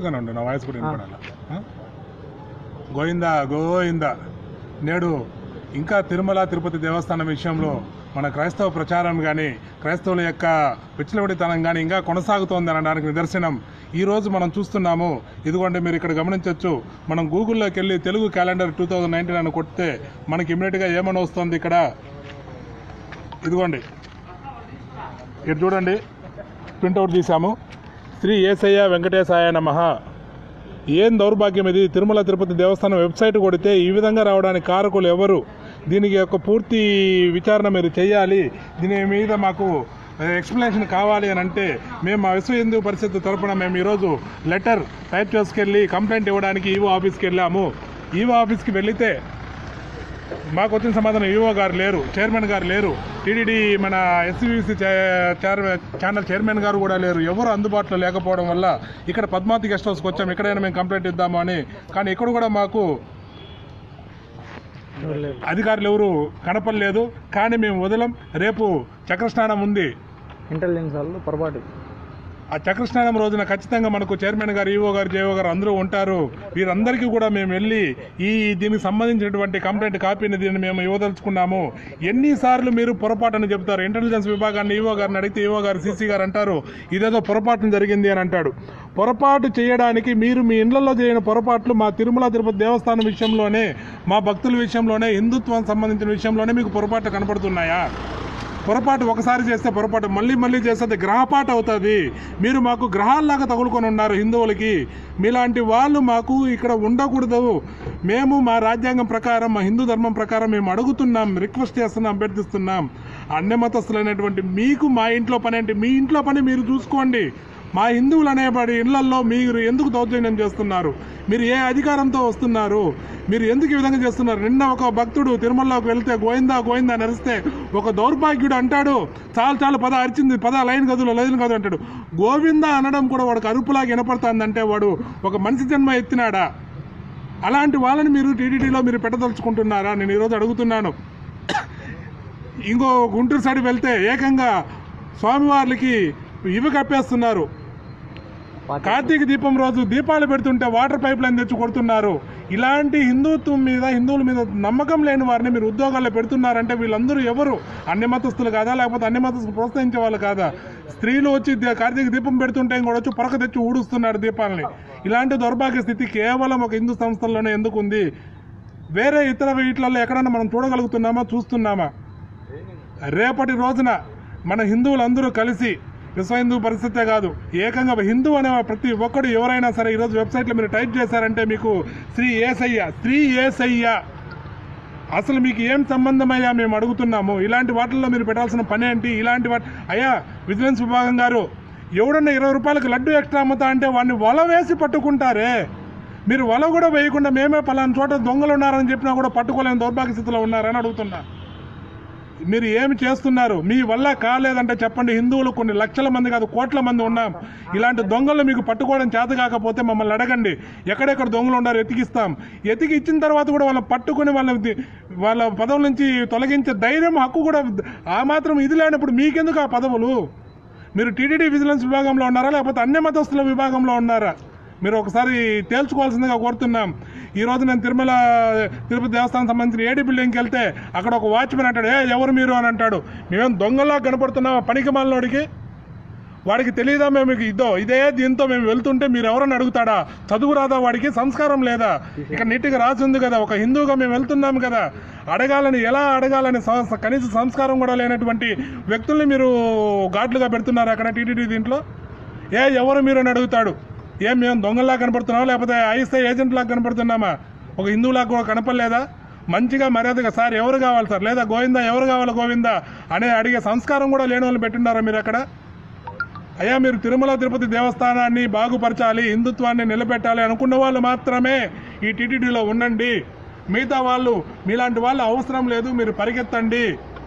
గానే ఉండు నా వాయిస్ కూడా వినపడాల ఆ? గోవిందా గోవిందా నేడు ఇంకా తిరుమల తిరుపతి దేవస్థానం విషయంలో మన క్రైస్తవ ప్రచారం కానీ క్రైస్తవుల యొక్క విచ్చలవిడితనం కానీ ఇంకా కొనసాగుతోంది అనడానికి నిదర్శనం ఈ రోజు మనం చూస్తున్నాము ఇదిగోండి మీరు ఇక్కడ గమనించవచ్చు మనం గూగుల్లోకి వెళ్ళి Telugu calendar two thousand nineteen అని కొడితే మనకి ఇమ్మీడియట్గా ఏమని వస్తుంది ఇక్కడ ఇదిగోండి ఇక్కడ చూడండి ప్రింట్అవుట్ తీసాము శ్రీ ఏసయ్య వెంకటేశాయ నమః ఏం దౌర్భాగ్యం ఇది తిరుమల తిరుపతి దేవస్థానం వెబ్సైట్ కొడితే ఈ విధంగా రావడానికి కారకులు ఎవరు దీనికి యొక్క పూర్తి విచారణ మీరు చేయాలి దీని మీద మాకు ఎక్స్ప్లెనేషన్ కావాలి అని అంటే మేము మా విశ్వ హిందూ పరిషత్ తరపున మేము ఈరోజు లెటర్ టైప్ చేసుకెళ్ళి కంప్లైంట్ ఇవ్వడానికి ఈవో ఆఫీస్కి వెళ్ళాము ఈవో ఆఫీస్కి వెళితే మాకు వచ్చిన సమాధానం ఈఓ గారు లేరు చైర్మన్ గారు లేరు టీడీడీ మన ఎస్సీబీసీ ఛానల్ చైర్మన్ గారు కూడా లేరు ఎవరు అందుబాటులో లేకపోవడం వల్ల ఇక్కడ పద్మావతి గెస్ట్ హౌస్కి వచ్చాం ఎక్కడైనా మేము కంప్లైంట్ ఇద్దాము అని కానీ ఇక్కడ కూడా మాకు అధికారులు ఎవరు కనపడలేదు కానీ మేము వదలం రేపు చక్రస్నానం ఉంది ఇంటెలిజెన్స్ వాళ్ళు పొరపాటు ఆ చక్రస్నానం రోజున ఖచ్చితంగా మనకు చైర్మన్ గారు ఈఓ గారు జేఓ గారు అందరూ ఉంటారు వీరందరికీ కూడా మేము వెళ్ళి ఈ దీనికి సంబంధించినటువంటి కంప్లైంట్ కాపీని దీన్ని మేము ఇవ్వదలుచుకున్నాము ఎన్నిసార్లు మీరు పొరపాటుని చెప్తారు ఇంటెలిజెన్స్ విభాగాన్ని ఈఓ గారిని అడిగితే ఈఓ గారు సీసీ గారు అంటారు ఇదేదో పొరపాటున జరిగింది అని అంటాడు పొరపాటు చేయడానికి మీరు మీ ఇళ్లలో చేయని పొరపాట్లు మా తిరుమల తిరుపతి దేవస్థానం విషయంలోనే మా భక్తుల విషయంలోనే హిందుత్వం సంబంధించిన విషయంలోనే మీకు పొరపాట్లు కనపడుతున్నాయా పొరపాటు ఒకసారి చేస్తే పొరపాటు మళ్ళీ మళ్ళీ చేస్తే గ్రహపాటు అవుతుంది మీరు మాకు గ్రహాల్లాగా తగులుకొని ఉన్నారు హిందువులకి మీలాంటి వాళ్ళు మాకు ఇక్కడ ఉండకూడదు మేము మా రాజ్యాంగం ప్రకారం మా హిందూ ధర్మం ప్రకారం మేము అడుగుతున్నాం రిక్వెస్ట్ చేస్తున్నాం అభ్యర్థిస్తున్నాం అన్య మతస్థులైనటువంటి మీకు మా ఇంట్లో పని ఏంటి మీ ఇంట్లో పని మీరు చూసుకోండి మా హిందువులు అనేబడి ఇళ్లల్లో మీరు ఎందుకు దౌర్జన్యం చేస్తున్నారు మీరు ఏ అధికారంతో వస్తున్నారు మీరు ఎందుకు ఈ విధంగా చేస్తున్నారు నిన్న ఒక భక్తుడు తిరుమలలోకి వెళ్తే గోయిందా గోయిందా నరిస్తే ఒక దౌర్భాగ్యుడు అంటాడు చాలు చాలు పద అరిచింది పద లైన్ గదులు లైన్ గదు అంటాడు గోవిందా అనడం కూడా వాడికి అరుపులాగా వినపడుతుందంటే వాడు ఒక మనిషి జన్మ ఎత్తినాడా అలాంటి వాళ్ళని మీరు టీడీటీలో మీరు పెట్టదలుచుకుంటున్నారా నేను ఈరోజు అడుగుతున్నాను ఇంకో గుంటూరు సైడ్ వెళ్తే ఏకంగా స్వామివార్లకి ఇవి కప్పేస్తున్నారు కార్తీక దీపం రోజు దీపాలు పెడుతుంటే వాటర్ పైప్ లైన్ తెచ్చి కొడుతున్నారు ఇలాంటి హిందుత్వం మీద హిందువుల మీద నమ్మకం లేని వారిని మీరు ఉద్యోగాల్లో పెడుతున్నారంటే వీళ్ళందరూ ఎవరు అన్ని మతస్థులు కాదా లేకపోతే అన్ని మతస్థులు ప్రోత్సహించే వాళ్ళు కాదా స్త్రీలు వచ్చి దే- కార్తీక దీపం పెడుతుంటే కూడా వచ్చి పొరక తెచ్చి ఊడుస్తున్నారు దీపాలని ఇలాంటి దౌర్భాగ్య స్థితి కేవలం ఒక హిందూ సంస్థల్లోనే ఎందుకు ఉంది వేరే ఇతర వీటిలలో ఎక్కడన్నా మనం చూడగలుగుతున్నామా చూస్తున్నామా రేపటి రోజున మన హిందువులందరూ కలిసి విశ్వ హిందూ పరిస్థితే కాదు ఏకంగా హిందూ అనే ప్రతి ఒక్కడు ఎవరైనా సరే ఈరోజు వెబ్సైట్లో మీరు టైప్ చేశారంటే మీకు శ్రీ ఏసయ్య శ్రీ ఏసయ్య అసలు మీకు ఏం సంబంధమయ్యా మేము అడుగుతున్నాము ఇలాంటి వాటిల్లో మీరు పెట్టాల్సిన పని ఏంటి ఇలాంటి వాటి అయ్యా విజిలెన్స్ విభాగం గారు ఎవడన్నా ఇరవై రూపాయలకు లడ్డు ఎక్స్ట్రా అమ్ముతా అంటే వాడిని వల వేసి పట్టుకుంటారే మీరు వల కూడా వేయకుండా మేమే పలానా చోట దొంగలు ఉన్నారని చెప్పినా కూడా పట్టుకోలేని దౌర్భాగ్య స్థితిలో ఉన్నారని అడుగుతున్నా మీరు ఏమి చేస్తున్నారు మీ వల్ల కాలేదంటే చెప్పండి హిందువులు కొన్ని లక్షల మంది కాదు కోట్ల మంది ఉన్నాం ఇలాంటి దొంగలు మీకు పట్టుకోవడం చేత కాకపోతే మమ్మల్ని అడగండి ఎక్కడెక్కడ దొంగలు ఉన్నారు ఎతికిస్తాం ఎతికి ఇచ్చిన తర్వాత కూడా వాళ్ళని పట్టుకొని వాళ్ళ వాళ్ళ పదవుల నుంచి తొలగించే ధైర్యం హక్కు కూడా ఆ మాత్రం ఇది లేనప్పుడు మీకెందుకు ఆ పదవులు మీరు టీటీడీ విజిలెన్స్ విభాగంలో ఉన్నారా లేకపోతే అన్ని మతస్థుల విభాగంలో ఉన్నారా మీరు ఒకసారి తేల్చుకోవాల్సిందిగా కోరుతున్నాం ఈ రోజు నేను తిరుమల తిరుపతి దేవస్థానం సంబంధించిన ఏడీ బిల్డింగ్కి వెళ్తే అక్కడ ఒక వాచ్మెన్ అంటాడు ఏ ఎవరు మీరు అని అంటాడు మేమేం దొంగలా కనపడుతున్నామా పనికి మాలినోడికి వాడికి తెలియదా మేము ఇదో ఇదే దీంతో మేము వెళ్తుంటే మీరు ఎవరని అడుగుతాడా చదువు రాదా వాడికి సంస్కారం లేదా ఇక్కడ నీట్గా రాసి ఉంది కదా ఒక హిందువుగా మేము వెళ్తున్నాం కదా అడగాలని ఎలా అడగాలని సం- కనీస సంస్కారం కూడా లేనటువంటి వ్యక్తుల్ని మీరు గాడ్లుగా పెడుతున్నారు అక్కడ టీటీడీ దీంట్లో ఏ ఎవరు మీరు అని అడుగుతాడు ఏం మేము దొంగల్లా కనపడుతున్నామా లేకపోతే ఐఎస్ఐ ఏజెంట్లా కనపడుతున్నామా ఒక హిందువులా కూడా కనపడలేదా మంచిగా మర్యాదగా సార్ ఎవరు కావాలి సార్ లేదా గోవిందా ఎవరు కావాలి గోవిందా అనే అడిగే సంస్కారం కూడా లేని వాళ్ళు పెట్టున్నారా మీరు అక్కడ అయ్యా మీరు తిరుమల తిరుపతి దేవస్థానాన్ని బాగుపరచాలి హిందుత్వాన్ని నిలబెట్టాలి అనుకున్న వాళ్ళు మాత్రమే ఈ టీటీడీలో ఉండండి మిగతా వాళ్ళు మీలాంటి వాళ్ళు అవసరం లేదు మీరు పరిగెత్తండి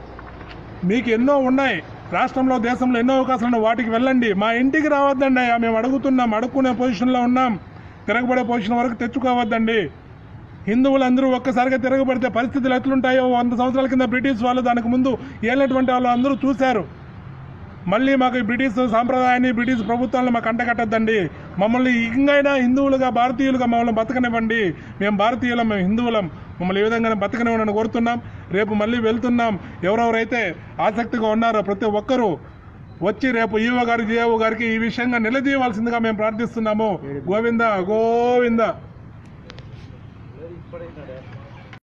మీకు ఎన్నో ఉన్నాయి రాష్ట్రంలో దేశంలో ఎన్నో అవకాశాలు ఉన్నాయి వాటికి వెళ్ళండి మా ఇంటికి రావద్దండి అయ్యా మేము అడుగుతున్నాం అడుక్కునే పొజిషన్లో ఉన్నాం తిరగబడే పొజిషన్ వరకు తెచ్చుకోవద్దండి హిందువులందరూ ఒక్కసారిగా తిరగబడితే పరిస్థితులు ఎట్లుంటాయో వంద సంవత్సరాల కింద బ్రిటిష్ వాళ్ళు దానికి ముందు ఏళ్ళటువంటి వాళ్ళు అందరూ చూశారు మళ్ళీ మాకు ఈ బ్రిటిష్ సాంప్రదాయాన్ని బ్రిటిష్ ప్రభుత్వాలను మాకు అంటగట్టద్దండి మమ్మల్ని ఇంకైనా హిందువులుగా భారతీయులుగా మమ్మల్ని బతకనివ్వండి మేము భారతీయులం మేము హిందువులం మమ్మల్ని ఈ విధంగా బతకనివ్వండి కోరుతున్నాం రేపు మళ్ళీ వెళ్తున్నాం ఎవరెవరైతే ఆసక్తిగా ఉన్నారో ప్రతి ఒక్కరూ వచ్చి రేపు ఈవో గారి జీఓ గారికి ఈ విషయంగా నిలదీయవలసిందిగా మేము ప్రార్థిస్తున్నాము గోవింద గోవింద